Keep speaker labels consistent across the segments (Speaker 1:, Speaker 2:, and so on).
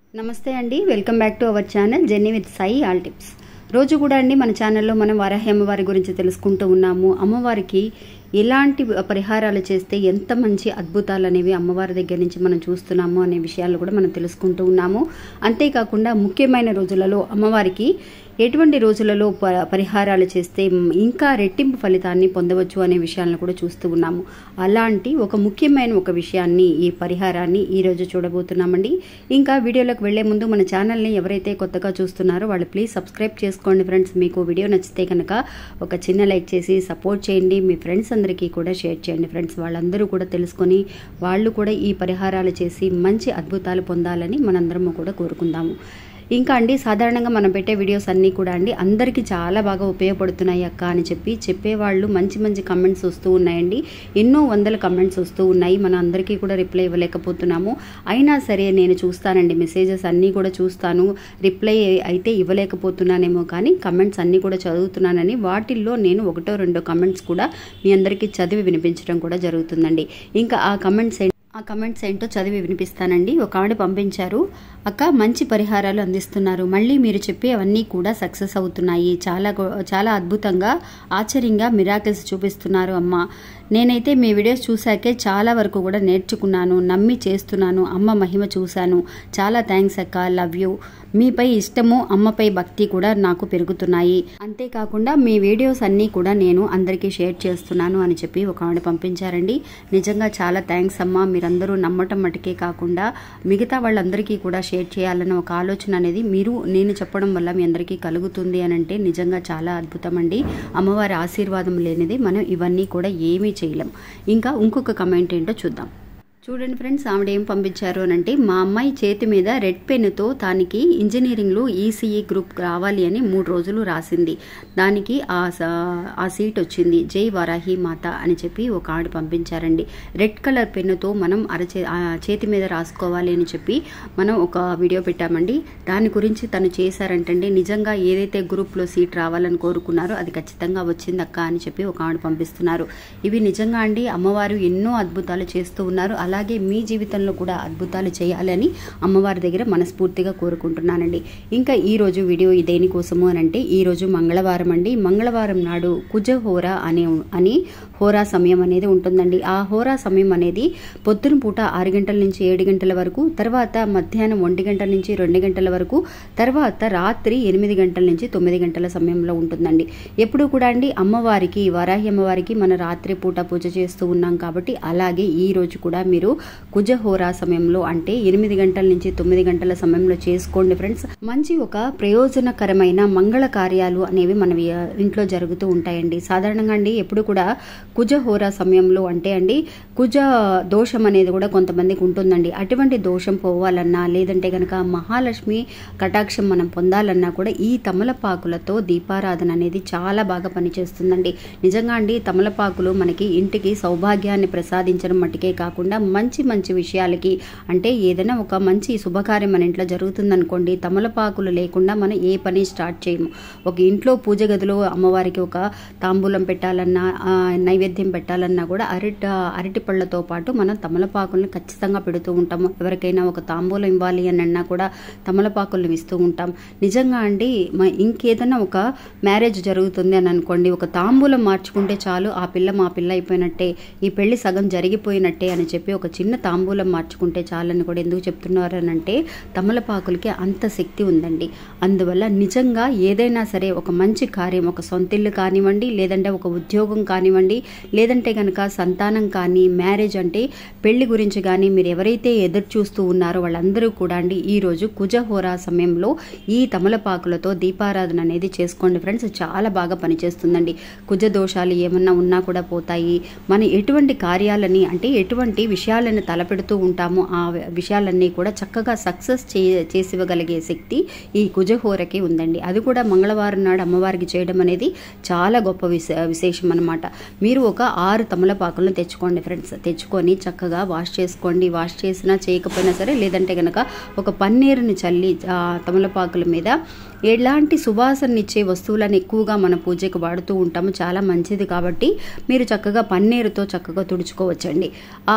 Speaker 1: నమస్తే అండి welcome back to our channel Jenny with Sai all tips రోజు కూడా అండి మన ఛానల్లో మనం వారాహి అమ్మవారి గురించి తెలుసుకుంటూ ఉన్నాము అమ్మవారికి ఎలాంటి పరిహారాలు చేస్తే ఎంత మంచి అద్భుతాలు అనేవి అమ్మవారి దగ్గర నుంచి మనం చూస్తున్నాము అనే విషయాలు కూడా మనం తెలుసుకుంటూ ఉన్నాము అంతేకాకుండా ముఖ్యమైన రోజులలో అమ్మవారికి ఎటువంటి రోజులలో ప- పరిహారాలు చేస్తే ఇంకా రెట్టింపు ఫలితాన్ని పొందవచ్చు అనే విషయాలను కూడా చూస్తూ ఉన్నాము అలాంటి ఒక ముఖ్యమైన ఒక విషయాన్ని ఈ పరిహారాన్ని ఈరోజు చూడబోతున్నామండి ఇంకా వీడియోలోకి వెళ్లే ముందు మన ఛానల్ని ఎవరైతే కొత్తగా చూస్తున్నారో వాళ్ళు ప్లీజ్ సబ్స్క్రైబ్ చేసుకోండి ఫ్రెండ్స్ మీకు వీడియో నచ్చితే కనుక ఒక చిన్న లైక్ చేసి సపోర్ట్ చేయండి మీ ఫ్రెండ్స్ అందరికీ కూడా షేర్ చేయండి ఫ్రెండ్స్ వాళ్ళందరూ కూడా తెలుసుకొని వాళ్ళు కూడా ఈ పరిహారాలు చేసి మంచి అద్భుతాలు పొందాలని మనందరము కూడా కోరుకుందాము ఇంకా అండి సాధారణంగా మనం పెట్టే వీడియోస్ అన్నీ కూడా అండి అందరికీ చాలా బాగా ఉపయోగపడుతున్నాయి అక్క అని చెప్పి చెప్పేవాళ్ళు మంచి మంచి కమెంట్స్ వస్తూ ఉన్నాయండి ఎన్నో వందల కమెంట్స్ వస్తూ ఉన్నాయి మన అందరికీ కూడా రిప్లై ఇవ్వలేకపోతున్నాము అయినా సరే నేను చూస్తానండి మెసేజెస్ అన్నీ కూడా చూస్తాను రిప్లై అయితే ఇవ్వలేకపోతున్నానేమో కానీ కమెంట్స్ అన్నీ కూడా చదువుతున్నానని వాటిల్లో నేను ఒకటో రెండో కమెంట్స్ కూడా మీ అందరికీ చదివి వినిపించడం కూడా జరుగుతుందండి ఇంకా ఆ కమెంట్స్ ఆ కమెంట్స్ ఏంటో చదివి వినిపిస్తానండి ఒక ఆవిడ పంపించారు అక్క మంచి పరిహారాలు అందిస్తున్నారు మళ్ళీ మీరు చెప్పే అవన్నీ కూడా సక్సెస్ అవుతున్నాయి చాలా గొ- చాలా అద్భుతంగా ఆశ్చర్యంగా మిరాకిల్స్ చూపిస్తున్నారు అమ్మ నేనైతే మీ వీడియోస్ చూశాకే చాలా వరకు కూడా నేర్చుకున్నాను నమ్మి చేస్తున్నాను అమ్మ మహిమ చూశాను చాలా థ్యాంక్స్ అక్క లవ్ యూ మీపై ఇష్టము అమ్మపై భక్తి కూడా నాకు పెరుగుతున్నాయి అంతేకాకుండా మీ వీడియోస్ అన్నీ కూడా నేను అందరికీ షేర్ చేస్తున్నాను అని చెప్పి ఒక ఆవిడ పంపించారండి నిజంగా చాలా థ్యాంక్స్ అమ్మా మీరందరూ నమ్మటం మటుకే కాకుండా మిగతా వాళ్ళందరికీ కూడా షేర్ చేయాలన్న ఒక ఆలోచన అనేది మీరు నేను చెప్పడం వల్ల మీ అందరికీ కలుగుతుంది అని అంటే నిజంగా చాలా అద్భుతం అండి అమ్మవారి ఆశీర్వాదం లేనిది మనం ఇవన్నీ కూడా ఏమీ చేయలేం ఇంకా ఇంకొక కమెంట్ ఏంటో చూద్దాం చూడండి ఫ్రెండ్స్ ఆవిడ ఏం పంపించారు అని అంటే మా అమ్మాయి చేతి మీద రెడ్ పెన్నుతో దానికి ఇంజనీరింగ్లో ఈసీఈ గ్రూప్ రావాలి అని మూడు రోజులు రాసింది దానికి ఆ స- ఆ సీట్ వచ్చింది జై వరాహి మాత అని చెప్పి ఒక ఆవిడ పంపించారండి రెడ్ కలర్ పెన్నుతో మనం అరచే ఆ చేతి మీద రాసుకోవాలి అని చెప్పి మనం ఒక వీడియో పెట్టామండి దాని గురించి తను చేశారంటండి నిజంగా ఏదైతే గ్రూప్లో సీట్ రావాలని కోరుకున్నారో అది ఖచ్చితంగా వచ్చింది అక్క అని చెప్పి ఒక ఆవిడ పంపిస్తున్నారు ఇవి నిజంగా అండి అమ్మవారు ఎన్నో అద్భుతాలు చేస్తూ ఉన్నారు అలాగే మీ జీవితంలో కూడా అద్భుతాలు చేయాలని అమ్మవారి దగ్గర మనస్ఫూర్తిగా కోరుకుంటున్నానండి ఇంకా ఈ రోజు వీడియో దేనికోసము అని అంటే ఈ రోజు మంగళవారం అండి మంగళవారం నాడు కుజహోర అనే అని హోరా సమయం అనేది ఉంటుందండి ఆ హోరా సమయం అనేది పొద్దున పూట ఆరు గంటల నుంచి ఏడు గంటల వరకు తర్వాత మధ్యాహ్నం ఒంటి గంటల నుంచి రెండు గంటల వరకు తర్వాత రాత్రి ఎనిమిది గంటల నుంచి తొమ్మిది గంటల సమయంలో ఉంటుందండి ఎప్పుడు కూడా అండి అమ్మవారికి వరాహి అమ్మవారికి మన రాత్రి పూట పూజ చేస్తూ ఉన్నాం కాబట్టి అలాగే ఈ రోజు కూడా మీరు కుజహోరా సమయంలో అంటే ఎనిమిది గంటల నుంచి తొమ్మిది గంటల సమయంలో చేసుకోండి ఫ్రెండ్స్ మంచి ఒక ప్రయోజనకరమైన మంగళ కార్యాలు అనేవి మన ఇంట్లో జరుగుతూ ఉంటాయండి సాధారణంగా అండి ఎప్పుడు కూడా కుజహోరా సమయంలో అంటే అండి కుజ దోషం అనేది కూడా కొంతమందికి ఉంటుందండి అటువంటి దోషం పోవాలన్నా లేదంటే గనక మహాలక్ష్మి కటాక్షం మనం పొందాలన్నా కూడా ఈ తమలపాకులతో దీపారాధన అనేది చాలా బాగా పనిచేస్తుందండి నిజంగా అండి తమలపాకులు మనకి ఇంటికి సౌభాగ్యాన్ని ప్రసాదించడం మట్టుకే కాకుండా మంచి మంచి విషయాలకి అంటే ఏదైనా ఒక మంచి శుభకార్యం మన ఇంట్లో జరుగుతుందనుకోండి తమలపాకులు లేకుండా మనం ఏ పని స్టార్ట్ చేయము ఒక ఇంట్లో పూజ గదిలో అమ్మవారికి ఒక తాంబూలం పెట్టాలన్నా ఆ, నైవేద్యం పెట్టాలన్నా కూడా అరటి అరటి పళ్ళతో పాటు మనం తమలపాకులను ఖచ్చితంగా పెడుతూ ఉంటాము ఎవరికైనా ఒక తాంబూలం ఇవ్వాలి అని అన్నా కూడా తమలపాకులను ఇస్తూ ఉంటాం నిజంగా అండి మ- ఇంకేదైనా ఒక మ్యారేజ్ జరుగుతుంది అని అనుకోండి ఒక తాంబూలం మార్చుకుంటే చాలు ఆ పిల్ల మా పిల్ల అయిపోయినట్టే ఈ పెళ్లి సగం జరిగిపోయినట్టే అని చెప్పి ఒక చిన్న తాంబూలం మార్చుకుంటే చాలని కూడా ఎందుకు చెప్తున్నారు అని అంటే తమలపాకులకి అంత శక్తి ఉందండి అందువల్ల నిజంగా ఏదైనా సరే ఒక మంచి కార్యం ఒక సొంతిల్లు కానివ్వండి లేదంటే ఒక ఉద్యోగం కానివ్వండి లేదంటే కనుక సంతానం కానీ మ్యారేజ్ అంటే పెళ్లి గురించి కానీ మీరు ఎవరైతే ఎదురు చూస్తూ ఉన్నారో వాళ్ళందరూ కూడా అండి ఈ రోజు కుజహోరా సమయంలో ఈ తమలపాకులతో దీపారాధన అనేది చేసుకోండి ఫ్రెండ్స్ చాలా బాగా పనిచేస్తుందండి కుజ దోషాలు ఏమన్నా ఉన్నా కూడా పోతాయి మన ఎటువంటి కార్యాలని అంటే ఎటువంటి విషయాలను తలపెడుతూ ఉంటామో ఆ విషయాలన్నీ కూడా చక్కగా సక్సెస్ చే చేసివ్వగలిగే శక్తి ఈ కుజహోరకి ఉందండి అది కూడా మంగళవారం నాడు అమ్మవారికి చేయడం అనేది చాలా గొప్ప విశ విశేషం అనమాట మీరు ఒక ఆరు తమలపాకులను తెచ్చుకోండి ఫ్రెండ్స్ తెచ్చుకొని చక్కగా వాష్ చేసుకోండి వాష్ చేసినా చేయకపోయినా సరే లేదంటే కనుక ఒక పన్నీరుని చల్లి ఆ తమలపాకుల మీద ఎలాంటి సువాసననిచ్చే వస్తువులను ఎక్కువగా మన పూజకు వాడుతూ ఉంటాము చాలా మంచిది కాబట్టి మీరు చక్కగా పన్నీరుతో చక్కగా తుడుచుకోవచ్చండి ఆ ఆరు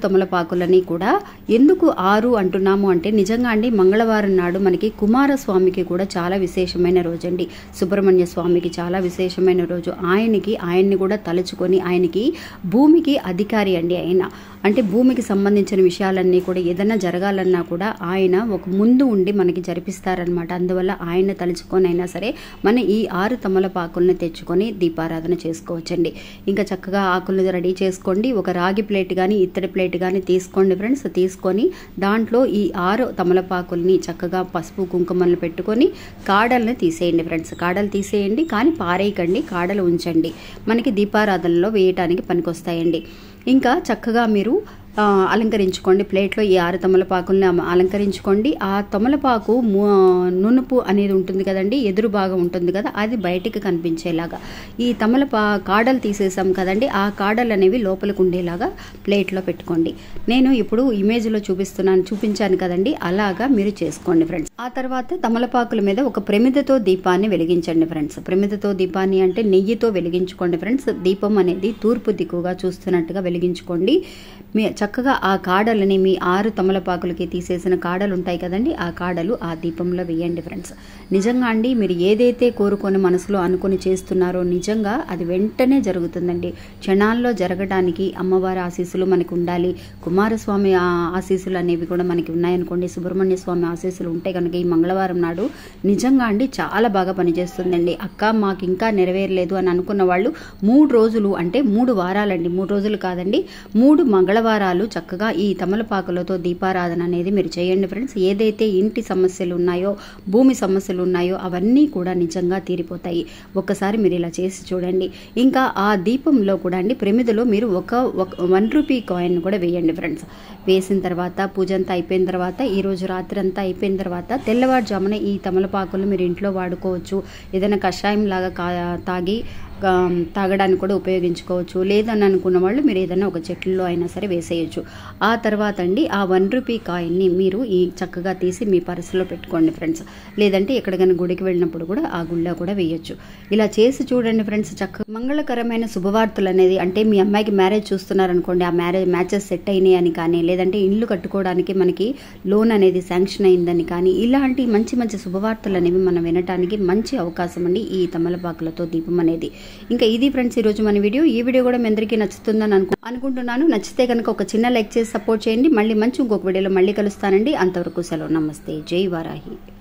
Speaker 1: తమలపాకులని కూడా ఎందుకు ఆరు అంటున్నాము అంటే నిజంగా అండి మంగళవారం నాడు మనకి కుమారస్వామికి కూడా చాలా విశేషమైన రోజు అండి సుబ్రహ్మణ్య స్వామికి చాలా విశేషమైన రోజు ఆయనకి ఆయన్ని కూడా తలుచుకొని ఆయనకి భూమికి అధికారి అండి ఆయన అంటే భూమికి సంబంధించిన విషయాలన్నీ కూడా ఏదైనా జరగాలన్నా కూడా ఆయన ఒక ముందు ఉండి మనకి జరిపిస్తారనమాట అందువల్ల ఆయన తలుచుకొని అయినా సరే మన ఈ ఆరు తమలపాకులను తెచ్చుకొని దీపారాధన చేసుకోవచ్చండి ఇంకా చక్కగా ఆకులు రెడీ చేసుకోండి ఒక రాగి ప్లేట్ కానీ ఇత్తడి ప్లేట్ కానీ తీసుకోండి ఫ్రెండ్స్ తీసుకొని దాంట్లో ఈ ఆరు తమలపాకుల్ని చక్కగా పసుపు కుంకుమలు పెట్టుకొని కాడల్ని తీసేయండి ఫ్రెండ్స్ కాడలు తీసేయండి కానీ పారేయకండి కాడలు ఉంచండి మనకి దీపారాధనలో వేయటానికి పనికొస్తాయండి ఇంకా చక్కగా మీరు ఆ, అలంకరించుకోండి ప్లేట్లో ఈ ఆరు తమలపాకుల్ని అమ- అలంకరించుకోండి ఆ తమలపాకు ము- నునుపు అనేది ఉంటుంది కదండి ఎదురు భాగం ఉంటుంది కదా అది బయటికి కనిపించేలాగా ఈ తమలపా కాడలు తీసేసాం కదండి ఆ కాడలు అనేవి లోపలికి ఉండేలాగా ప్లేట్లో పెట్టుకోండి నేను ఇప్పుడు ఇమేజ్లో చూపిస్తున్నాను చూపించాను కదండి అలాగా మీరు చేసుకోండి ఫ్రెండ్స్ ఆ తర్వాత తమలపాకుల మీద ఒక ప్రమిదతో దీపాన్ని వెలిగించండి ఫ్రెండ్స్ ప్రమిదతో దీపాన్ని అంటే నెయ్యితో వెలిగించుకోండి ఫ్రెండ్స్ దీపం అనేది తూర్పు దిక్కుగా చూస్తున్నట్టుగా వెలిగించుకోండి మీ చక్కగా ఆ కాడలని మీ ఆరు తమలపాకులకి తీసేసిన కాడలు ఉంటాయి కదండి ఆ కాడలు ఆ దీపంలో వేయండి ఫ్రెండ్స్ నిజంగా అండి మీరు ఏదైతే కోరుకొని మనసులో అనుకొని చేస్తున్నారో నిజంగా అది వెంటనే జరుగుతుందండి క్షణాల్లో జరగడానికి అమ్మవారి ఆశీస్సులు మనకు ఉండాలి కుమారస్వామి ఆ ఆశీస్సులు అనేవి కూడా మనకి ఉన్నాయనుకోండి సుబ్రహ్మణ్య స్వామి ఆశీస్సులు ఉంటే కనుక ఈ మంగళవారం నాడు నిజంగా అండి చాలా బాగా పనిచేస్తుందండి అక్క మాకు ఇంకా నెరవేరలేదు అని అనుకున్న వాళ్ళు మూడు రోజులు అంటే మూడు వారాలండి మూడు రోజులు కాదండి మూడు మంగళవారాలు చక్కగా ఈ తమలపాకులతో దీపారాధన అనేది మీరు చేయండి ఫ్రెండ్స్ ఏదైతే ఇంటి సమస్యలు ఉన్నాయో భూమి సమస్యలు ఉన్నాయో అవన్నీ కూడా నిజంగా తీరిపోతాయి ఒక్కసారి మీరు ఇలా చేసి చూడండి ఇంకా ఆ దీపంలో కూడా అండి ప్రమిదలో మీరు ఒక ఒక- వన్ రూపీ కాయిన్ కూడా వేయండి ఫ్రెండ్స్ వేసిన తర్వాత పూజ అంతా అయిపోయిన తర్వాత ఈ రోజు రాత్రి అంతా అయిపోయిన తర్వాత తెల్లవారుజామున ఈ తమలపాకులు మీరు ఇంట్లో వాడుకోవచ్చు ఏదైనా కషాయం లాగా కా తాగి ఆ, తాగడానికి కూడా ఉపయోగించుకోవచ్చు లేదని అనుకున్న వాళ్ళు మీరు ఏదైనా ఒక చెట్లలో అయినా సరే వేసేయచ్చు ఆ తర్వాత అండి ఆ వన్ రూపీ కాయిన్ని మీరు ఈ చక్కగా తీసి మీ పర్సులో పెట్టుకోండి ఫ్రెండ్స్ లేదంటే ఎక్కడికైనా గుడికి వెళ్ళినప్పుడు కూడా ఆ గుళ్ళో కూడా వేయొచ్చు ఇలా చేసి చూడండి ఫ్రెండ్స్ చక్కగా మంగళకరమైన శుభవార్తలు అనేది అంటే మీ అమ్మాయికి మ్యారేజ్ చూస్తున్నారనుకోండి ఆ మ్యారేజ్ మ్యాచెస్ సెట్ అయినాయి అని కానీ లేదంటే ఇల్లు కట్టుకోవడానికి మనకి లోన్ అనేది శాంక్షన్ అయిందని కానీ ఇలాంటి మంచి మంచి శుభవార్తలు అనేవి మనం వినటానికి మంచి అవకాశం అండి ఈ తమలపాకులతో దీపం అనేది ఇంకా ఇది ఫ్రెండ్స్ ఈరోజు మన వీడియో ఈ వీడియో కూడా మీ అందరికీ నచ్చుతుందని అనుకు అనుకుంటున్నాను నచ్చితే కనుక ఒక చిన్న లైక్ చేసి సపోర్ట్ చేయండి మళ్ళీ మంచి ఇంకొక వీడియోలో మళ్ళీ కలుస్తానండి అంతవరకు సెలవు నమస్తే జై వారాహి